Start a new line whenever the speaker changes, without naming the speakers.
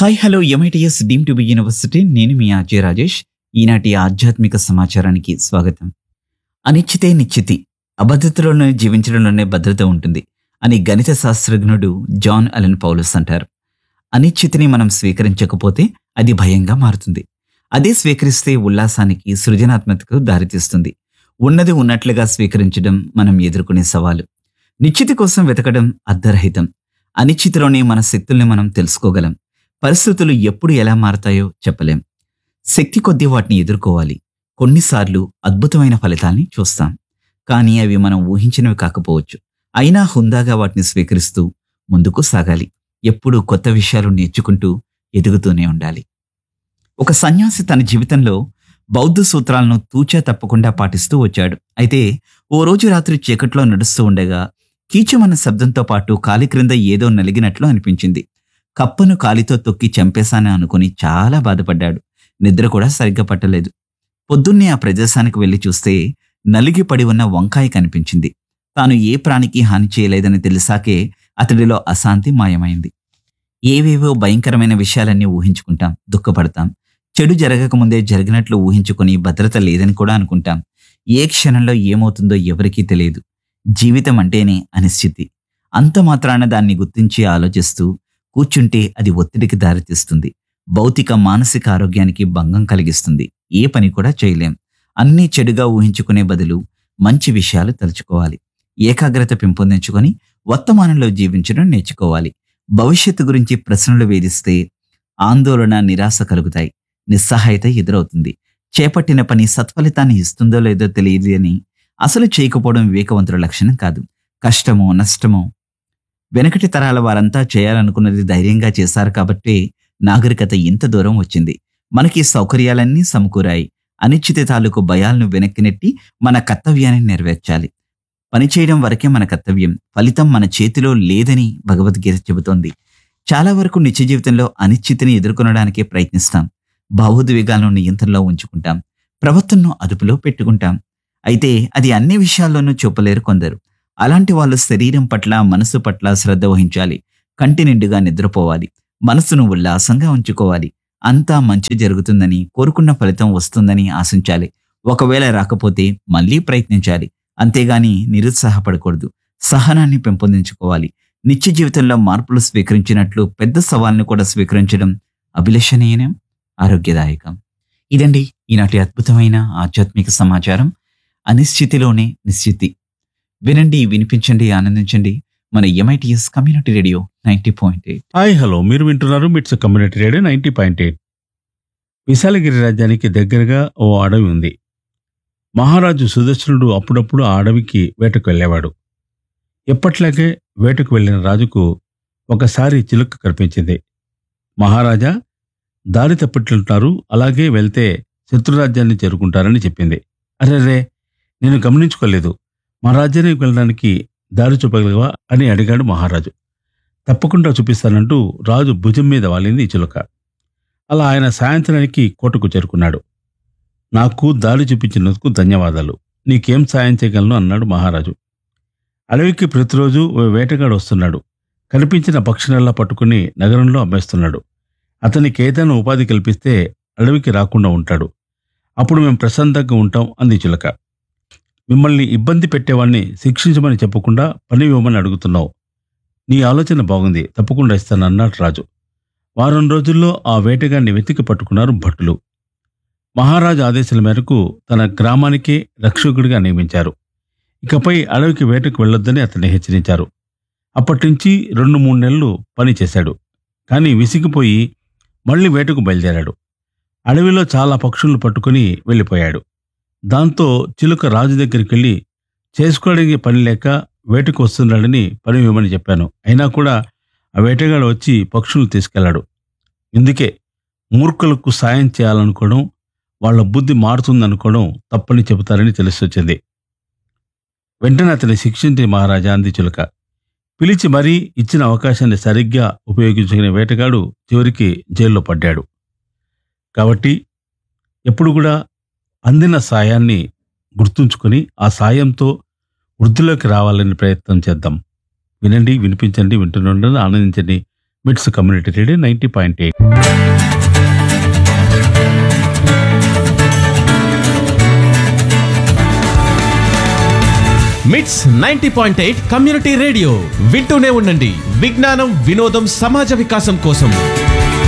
hi hello MITS deem to be university నేను మీ RJ Rajesh ఈనాటి ఆధ్యాత్మిక సమాచారానికి స్వాగతం అనిశ్చితే నిశ్చితి అభద్రతలోనే జీవించడంలోనే భద్రత ఉంటుంది అని గణిత శాస్త్రజ్ఞుడు జాన్ అలెన్ పౌలస్ అంటారు అనిశ్చితిని మనం స్వీకరించకపోతే అది భయంగా మారుతుంది అదే స్వీకరిస్తే ఉల్లాసానికి సృజనాత్మకతకు దారితీస్తుంది ఉన్నది ఉన్నట్లుగా స్వీకరించడం మనం ఎదుర్కొనే సవాలు నిశ్చితి కోసం వెతకడం అర్ధరహితం అనిశ్చితిలోనే మన శక్తుల్ని మనం తెలుసుకోగలం పరిస్థితులు ఎప్పుడు ఎలా మారతాయో చెప్పలేం శక్తి కొద్దీ వాటిని ఎదుర్కోవాలి కొన్నిసార్లు అద్భుతమైన ఫలితాల్ని చూస్తాం కానీ అవి మనం ఊహించినవి కాకపోవచ్చు అయినా హుందాగా వాటిని స్వీకరిస్తూ ముందుకు సాగాలి ఎప్పుడూ కొత్త విషయాలు నేర్చుకుంటూ ఎదుగుతూనే ఉండాలి ఒక సన్యాసి తన జీవితంలో బౌద్ధ సూత్రాలను తూచా తప్పకుండా పాటిస్తూ వచ్చాడు అయితే ఓ రోజు రాత్రి చీకట్లో నడుస్తూ ఉండగా కీచుమన్న శబ్దంతో పాటు కాలి క్రింద ఏదో నలిగినట్లు అనిపించింది కప్పను కాలితో తొక్కి చంపేశాను అనుకుని చాలా బాధపడ్డాడు నిద్ర కూడా సరిగ్గా పట్టలేదు పొద్దున్నే ఆ ప్రదేశానికి వెళ్లి చూస్తే నలిగి పడి ఉన్న వంకాయ కనిపించింది తాను ఏ ప్రాణికి హాని చేయలేదని తెలిసాకే అతడిలో అశాంతి మాయమైంది ఏవేవో భయంకరమైన విషయాలన్నీ ఊహించుకుంటాం దుఃఖపడతాం చెడు జరగకముందే జరిగినట్లు ఊహించుకుని భద్రత లేదని కూడా అనుకుంటాం ఏ క్షణంలో ఏమవుతుందో ఎవరికీ తెలియదు జీవితం అంటేనే అనిశ్చితి అంత మాత్రాన దాన్ని గుర్తించి ఆలోచిస్తూ కూర్చుంటే అది ఒత్తిడికి దారితీస్తుంది భౌతిక మానసిక ఆరోగ్యానికి భంగం కలిగిస్తుంది ఏ పని కూడా చేయలేం అన్నీ చెడుగా ఊహించుకునే బదులు మంచి విషయాలు తలుచుకోవాలి ఏకాగ్రత పెంపొందించుకొని వర్తమానంలో జీవించడం నేర్చుకోవాలి భవిష్యత్తు గురించి ప్రశ్నలు వేధిస్తే ఆందోళన నిరాశ కలుగుతాయి నిస్సహాయత ఎదురవుతుంది చేపట్టిన పని సత్ఫలితాన్ని ఇస్తుందో లేదో తెలియదు అని అసలు చేయకపోవడం వివేకవంతుల లక్షణం కాదు కష్టమో నష్టమో వెనకటి తరాల వారంతా చేయాలనుకున్నది ధైర్యంగా చేశారు కాబట్టి నాగరికత ఇంత దూరం వచ్చింది మనకి సౌకర్యాలన్నీ సమకూరాయి అనిశ్చిత తాలూకు భయాలను వెనక్కి నెట్టి మన కర్తవ్యాన్ని నెరవేర్చాలి పనిచేయడం వరకే మన కర్తవ్యం ఫలితం మన చేతిలో లేదని భగవద్గీత చెబుతోంది చాలా వరకు నిత్య జీవితంలో అనిశ్చితిని ఎదుర్కొనడానికే ప్రయత్నిస్తాం భావోద్వేగాలను నియంత్రణలో ఉంచుకుంటాం ప్రవర్తనను అదుపులో పెట్టుకుంటాం అయితే అది అన్ని విషయాల్లోనూ చూపలేరు కొందరు అలాంటి వాళ్ళు శరీరం పట్ల మనసు పట్ల శ్రద్ధ వహించాలి కంటి నిండుగా నిద్రపోవాలి మనసును ఉల్లాసంగా ఉంచుకోవాలి అంతా మంచి జరుగుతుందని కోరుకున్న ఫలితం వస్తుందని ఆశించాలి ఒకవేళ రాకపోతే మళ్ళీ ప్రయత్నించాలి అంతేగాని నిరుత్సాహపడకూడదు సహనాన్ని పెంపొందించుకోవాలి నిత్య జీవితంలో మార్పులు స్వీకరించినట్లు పెద్ద సవాల్ని కూడా స్వీకరించడం అభిలషణీయం ఆరోగ్యదాయకం ఇదండి ఈనాటి అద్భుతమైన ఆధ్యాత్మిక సమాచారం అనిశ్చితిలోనే నిశ్చితి వినండి వినిపించండి ఆనందించండి మన MITS community radio ninety point eight
hi hello మీరు వింటున్నారు MITS community radio ninety point eight విశాలగిరి రాజ్యానికి దగ్గరగా ఓ అడవి ఉంది మహారాజు సుదర్శనుడు అప్పుడప్పుడు ఆ అడవికి వేటకు వెళ్ళేవాడు ఎప్పట్లాగే వేటకు వెళ్ళిన రాజుకు ఒకసారి చిలుక కనిపించింది మహారాజా దారి తప్పిట్లుంటారు అలాగే వెళ్తే శత్రురాజ్యాన్ని చేరుకుంటారని చెప్పింది అరెరే నేను గమనించుకోలేదు మా రాజ్యానికి వెళ్ళడానికి దారి చూపగలవా అని అడిగాడు మహారాజు తప్పకుండా చూపిస్తానంటూ రాజు భుజం మీద వాలింది ఈ చిలుక అలా ఆయన సాయంత్రానికి కోటకు చేరుకున్నాడు నాకు దారి చూపించినందుకు ధన్యవాదాలు నీకేం సాయం చేయగలను అన్నాడు మహారాజు అడవికి ప్రతిరోజు ఓ వేటగాడు వస్తున్నాడు కనిపించిన పక్షులల్లా పట్టుకుని నగరంలో అమ్మేస్తున్నాడు అతనికి ఏదైనా ఉపాధి కల్పిస్తే అడవికి రాకుండా ఉంటాడు అప్పుడు మేము ప్రశాంతంగా ఉంటాం అంది చిలుక మిమ్మల్ని ఇబ్బంది పెట్టేవాడిని శిక్షించమని చెప్పకుండా పని ఇవ్వమని అడుగుతున్నావు నీ ఆలోచన బాగుంది తప్పకుండా ఇస్తాను అన్నాడు రాజు వారం రోజుల్లో ఆ వేటగాన్ని వెతికి పట్టుకున్నారు భటులు మహారాజు ఆదేశాల మేరకు తన గ్రామానికే రక్షకుడిగా నియమించారు ఇకపై అడవికి వేటకు వెళ్ళొద్దని అతన్ని హెచ్చరించారు అప్పటినుంచి రెండు మూడు నెలలు పని చేశాడు కానీ విసిగిపోయి మళ్ళీ వేటకు బయలుదేరాడు అడవిలో చాలా పక్షులను పట్టుకుని వెళ్ళిపోయాడు దాంతో చిలుక రాజు దగ్గరికి వెళ్ళి చేసుకోవడానికి పని లేక వేటకు వస్తున్నాడని పని ఇవ్వమని చెప్పాను అయినా కూడా ఆ వేటగాడు వచ్చి పక్షులను తీసుకెళ్లాడు ఇందుకే మూర్ఖులకు సాయం చేయాలనుకోవడం వాళ్ళ బుద్ధి మారుతుందనుకోవడం తప్పని చెబుతారని తెలిసొచ్చింది వెంటనే అతని శిక్షించి మహారాజా అంది చిలుక పిలిచి మరీ ఇచ్చిన అవకాశాన్ని సరిగ్గా ఉపయోగించుకునే వేటగాడు చివరికి జైల్లో పడ్డాడు కాబట్టి ఎప్పుడు కూడా అందిన సాయాన్ని గుర్తుంచుకొని ఆ సాయంతో వృద్ధిలోకి రావాలని ప్రయత్నం చేద్దాం వినండి వినిపించండి వింటుండండి ఆనందించండి MITS community radio ninety point eight
MITS ninety point eight community radio వింటూనే ఉండండి విజ్ఞానం వినోదం సమాజ వికాసం కోసం